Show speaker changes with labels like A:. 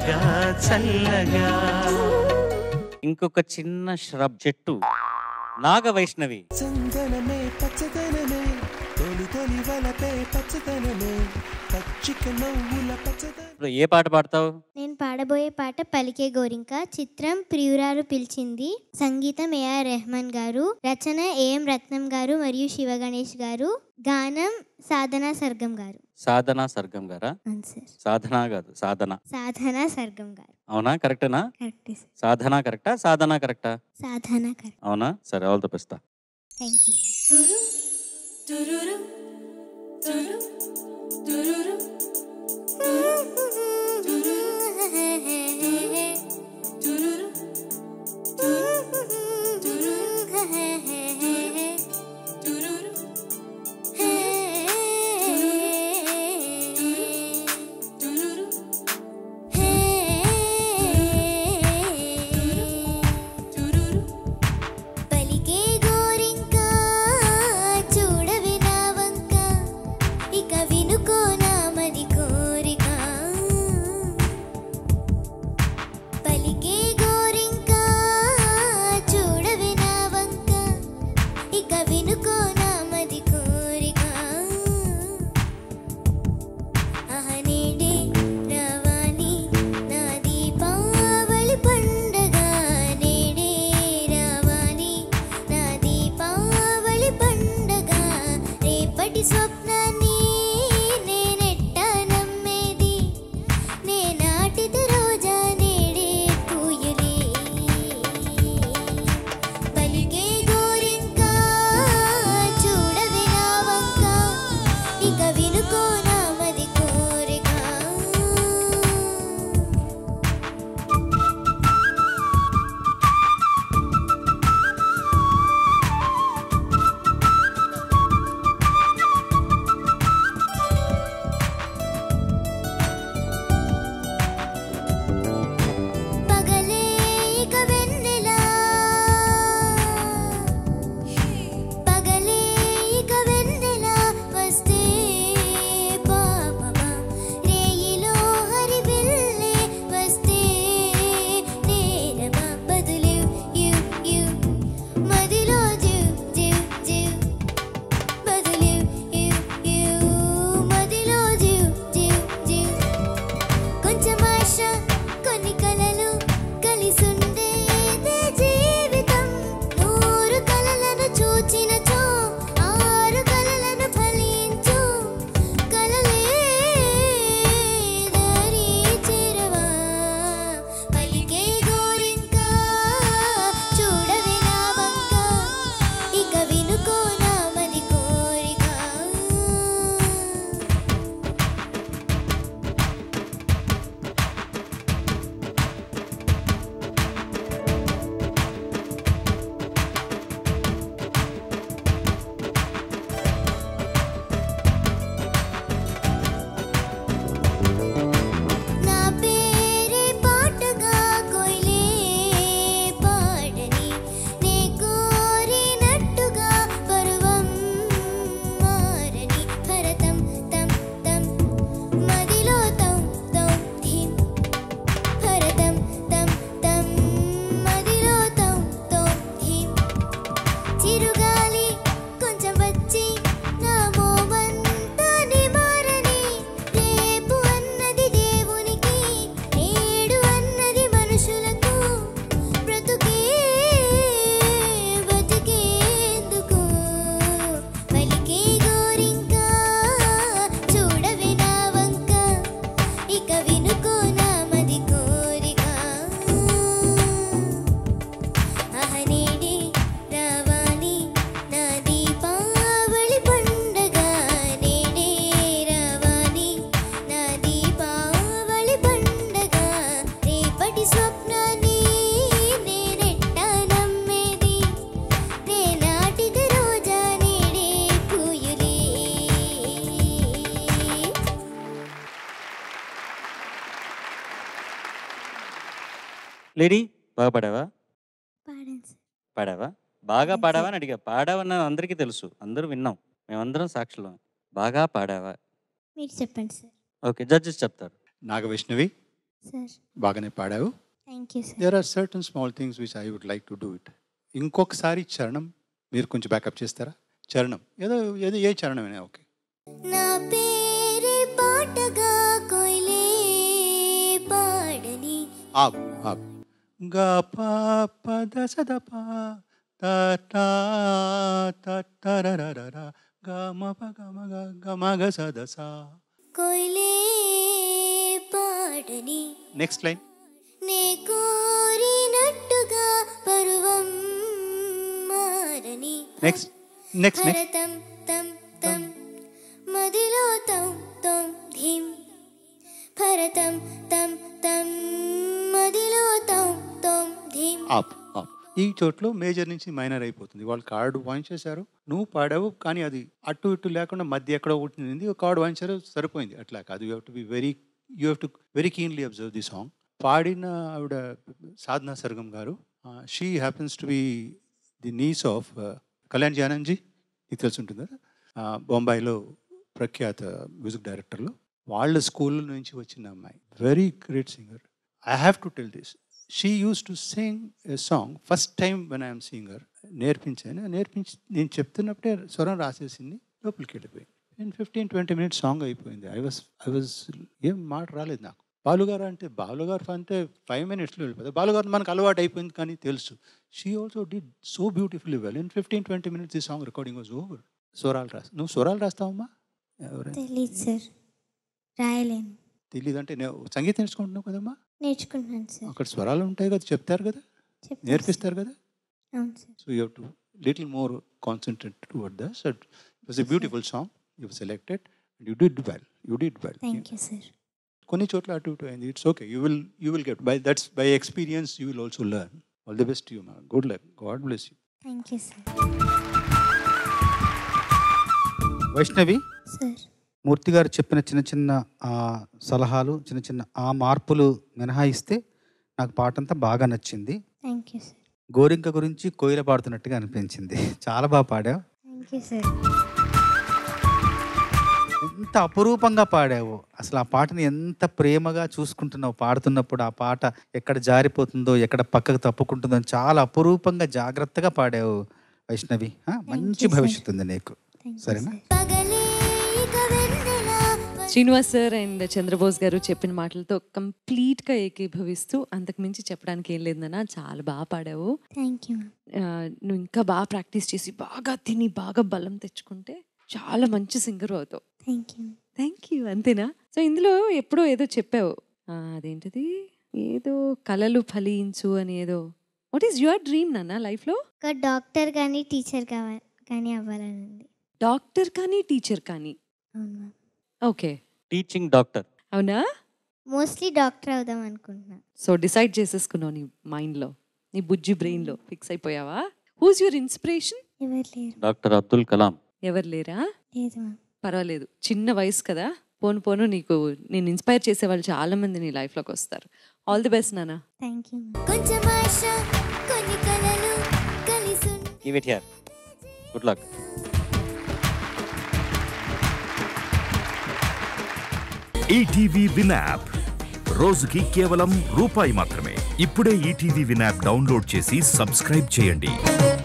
A: చల్లగా చల్లగా
B: ఇంకొక చిన్న ష్రబ్ చెట్టు నాగ వైష్ణవి
C: చందనమే పచ్చదనమే తొలి తొలి వలపే పచ్చదనమే పచ్చిక నవ్వుల పచ్చదనం
B: ఇప్పుడు ఏ పాట పాడతావు
D: నేను పాడబోయే పాట పలికే గోరింక చిత్రం ప్రియురాలు పిలిచింది సంగీతం ఏఆర్ రెహమాన్ గారు రచన ఏఎం రత్నం గారు మరియు శివ గణేష్ గారు గానం సాధనా సర్గం గారు
B: సాధన సర్గం గారా
D: అవును సార్
B: సాధన కాదు సాధన
D: సాధనా సర్గం గారు
B: అవునా కరెక్టేనా
D: కరెక్ట్ సార్
B: సాధన కరెక్టా సాధన కరెక్టా
D: సాధన కరెక్ట్
B: అవునా సరే all the best
D: thank you పలికే గోరింక చూడవి నా వంక ఇక వినుకో నా మది కోరిక పలికే గోరింక చూడవి నా వంక ఇక వినుకో నా మది కోరిక అహనేడే రవాణి నా దీపావళి పండగ నేడే రవాణి నా దీపావళి పండగ రేపటి స్వప్నాన్ని నేనెట్టా నమ్మేది నేనాటిది రోజా నేడే పూయులే పలికే గోరింక చూడవి నా వంక ఇక వినుకో నా మది కోరిక పగలే ఇక వెన్నెలా పగలే ఇక వెన్నెలా వస్తే పాపమా రేయిలో హరిబిల్లే వస్తే నేరమా బదులు యు యు మదిలో జు జు జు బదులు యు యు మదిలో జు జు జు కొంచెం ఆశ కొన్ని కలలు కలిసుండేదే జీవితం నూరు కలలను చూచినచో ఆరు కలలను ఫలించు కలలే దారి చేరవా పలికే గోరింక చూడవి నా వంక ఇక వినుకో నా మది కోరిక నా పేరే పాటగా కొయిలే పాడని నే కోరినట్టుగా పర్వం మారని భరతం తం తం మదిలో తం తం ధిం భరతం తం తం మదిలో తం తం ధిం చిరుగాలి కొంచెం వచ్చి నా మోమంతా నిమారని రేపు అన్నది దేవునికి నేడు అన్నది మనుషులకు బ్రతుకే బతికేందుకు పలికే గోరింక చూడవి నా వంక ఇక వినుకో నా మది కోరిక అహనేడే రావాణి నా దీపావళి పండగ నేడే రావాణి నా దీపావళి పండగ రేపటి స్వప్నాన్ని నేనెట్టా నమ్మేది నేనాటిది రోజా నేడే పూయులే
B: లేడీ బాగా పాడావా
D: పాడాను సార్
B: పాడావా బాగా పాడావా అని అడిగా పాడావని అందరికీ తెలుసు అందరూ విన్నాం మేమందరం సాక్షులం బాగా పాడావా
D: మీరు చెప్పండి సార్
B: ఓకే జడ్జెస్ చెప్తారు
E: నాగవైష్ణవి
D: సార్
E: బాగానే పాడావు
D: thank you sir
E: there are certain small things which I would like to do it ఇంకొకసారి చరణం మీరు కొంచెం బ్యాకప్ చేస్తారా చరణం ఏదో ఏదో ఏ చరణమైనా ఓకే
D: నా పేరే పాటగా కోయిలే పాడని
E: ఆగు ఆగు గ ప ప ద స ద ప త ట త ట ర ర ర ర గ మ ప గ మ గ గ మ గ స ద స
D: కోయిలే పాడని
E: నెక్స్ట్ లైన్
D: నే కోరినట్టుగా పరువం మారని
E: నెక్స్ట్ నెక్స్ట్ నెక్స్ట్
D: భరతం తం తం మదిలో తం తం ధిం భరతం తం తం మదిలో తం తం ధిం
E: ఆప్ ఆప్ ఈ చోట్లో మేజర్ నుంచి మైనర్ అయిపోతుంది వాళ్ళు కార్డు వాయించేశారు నువ్వు పాడావు కానీ అది అటు ఇటు లేకుండా మధ్య ఎక్కడో ఉంటుంది కార్డు వాయించారు సరిపోయింది అట్లా కాదు you have to be very you have to very keenly observe the song పాడిన ఆవిడ సాధనా సర్గం గారు she happens to be the niece of Kalyan జానంజీ నీకు తెలిసి ఉంటుంది కదా ఆ, బొంబాయిలో ప్రఖ్యాత మ్యూజిక్ డైరెక్టర్లు వాళ్ళ స్కూల్ నుంచి వచ్చిన అమ్మాయి very great singer I have to tell this she uses to sing a song first time when I'm singer నేర్పించాను నేర్పించి నేను చెప్తున్నప్పుడే స్వరం రాసేసింది లోపలికి వెళ్ళిపోయింది నేను ఫిఫ్టీన్ ట్వంటీ మినిట్స్ సాంగ్ అయిపోయింది ఐ వాస్ ఐ వాజ్ ఏం మాట రాలేదు నాకు బాలుగారు అంటే బాలుగారు అంటే ఫైవ్ మినిట్స్లో వెళ్ళిపోతుంది బాలుగారు మనకు అలవాటు అయిపోయింది కానీ తెలుసు she also did so beautifully well in fifteen twenty minutes ఈ సాంగ్ రికార్డింగ్ వాజ్ ఓవర్ స్వరాలు రాస్తా నువ్వు స్వరాలు రాస్తావమ్మా ఎవరైనా
D: తెలీదు సార్ రాయలేను
E: తెలియదు అంటే నేను సంగీతం నేర్చుకుంటున్నావు కదమ్మా
D: నేర్చుకుంటున్నాను సార్
E: అక్కడ స్వరాలు ఉంటాయి కదా చెప్తారు కదా
D: చెప్తాను
E: నేర్పిస్తారు కదా
D: సార్. అవును sir
E: So you have to little more concentrate toward that. So it was a beautiful song. You selected and you did well. You did well.
D: Thank you sir
E: కొన్ని చోట్ల అటు ఇటు అయింది it's okay you will you will get by that's by experience you will also learn all the best you మా good luck god bless you
D: thank you sir
F: Vaishnavi
D: sir
F: Murthy గారు చెప్పిన చిన్న చిన్న ఆ, సలహాలు చిన్న చిన్న ఆ మార్పులు మినహాయిస్తే నాకు పాట అంతా బాగా నచ్చింది
D: థ్యాంక్ యూ సార్
F: గోరింక గురించి కోయిల పాడుతున్నట్టుగా అనిపించింది చాలా బాగా పాడావు
D: థ్యాంక్ యూ సార్
F: ఎంత అపురూపంగా పాడావు అసలు ఆ పాటని ఎంత ప్రేమగా చూసుకుంటున్నావు పాడుతున్నప్పుడు ఆ పాట ఎక్కడ జారిపోతుందో ఎక్కడ పక్కకు తప్పుకుంటుందో అని చాలా అపురూపంగా జాగ్రత్తగా పాడావు వైష్ణవి ఆ, మంచి
D: you, sir.
F: భవిష్యత్తు ఉంది నీకు
D: థ్యాంక్ యూ
F: సరేనా?
D: సార్ పగలే ఇక వెన్నెలా
G: శ్రీనివాస్ సార్ అండ్ చంద్రబోస్ గారు చెప్పిన మాటలతో కంప్లీట్గా ఏకీభవిస్తూ అంతకు మించి చెప్పడానికి ఏం లేదన్నా చాలా బాగా పాడావు
D: థ్యాంక్ యూ మ్యామ్
G: ఆ, నువ్వు ఇంకా బాగా ప్రాక్టీస్ చేసి బాగా తిని బాగా బలం తెచ్చుకుంటే చాలా మంచి సింగర్ అవుతావు
D: థ్యాంక్ యూ
G: థ్యాంక్ యూ అంతేనా సో ఇందులో ఎప్పుడో ఏదో చెప్పావు ఆ, అదేంటిది ఏదో కలలు ఫలించు అని ఏదో వాట్ ఈస్ యువర్ డ్రీమ్ నాన్న లైఫ్లో
D: ఒక డాక్టర్ కానీ టీచర్ కావాలి కానీ అవ్వాలని ఉంది
G: డాక్టర్ కానీ టీచర్ కానీ
D: అవును మ్యామ్
G: ఓకే
B: టీచింగ్ డాక్టర్
G: అవునా
D: మోస్ట్లీ డాక్టర్ అవుదాం అనుకుంటున్నా
G: సో డిసైడ్ చేసేసుకున్నావు నీ మైండ్లో నీ బుజ్జి బ్రెయిన్లో ఫిక్స్ అయిపోయావా హూస్ యువర్ ఇన్స్పిరేషన్
D: ఎవరు లేరు
B: డాక్టర్ అబ్దుల్ కలాం
G: ఎవరు లేరా
D: లేదు మ్యామ్
G: పర్వాలేదు చిన్న వయసు కదా పోను పోను నీకు నేను ఇన్స్పైర్ చేసే వాళ్ళు చాలా మంది నీ లైఫ్లోకి వస్తారు ఆల్ ది బెస్ట్ నాన్న
D: థ్యాంక్ యూ కొంచెం ఆశ కొన్ని కలలు కలిసి
B: give it here good luck
H: ETV win app రోజుకి కేవలం రూపాయి మాత్రమే ఇప్పుడే ఈటీవీ విన్ యాప్ డౌన్లోడ్ చేసి సబ్స్క్రైబ్ చేయండి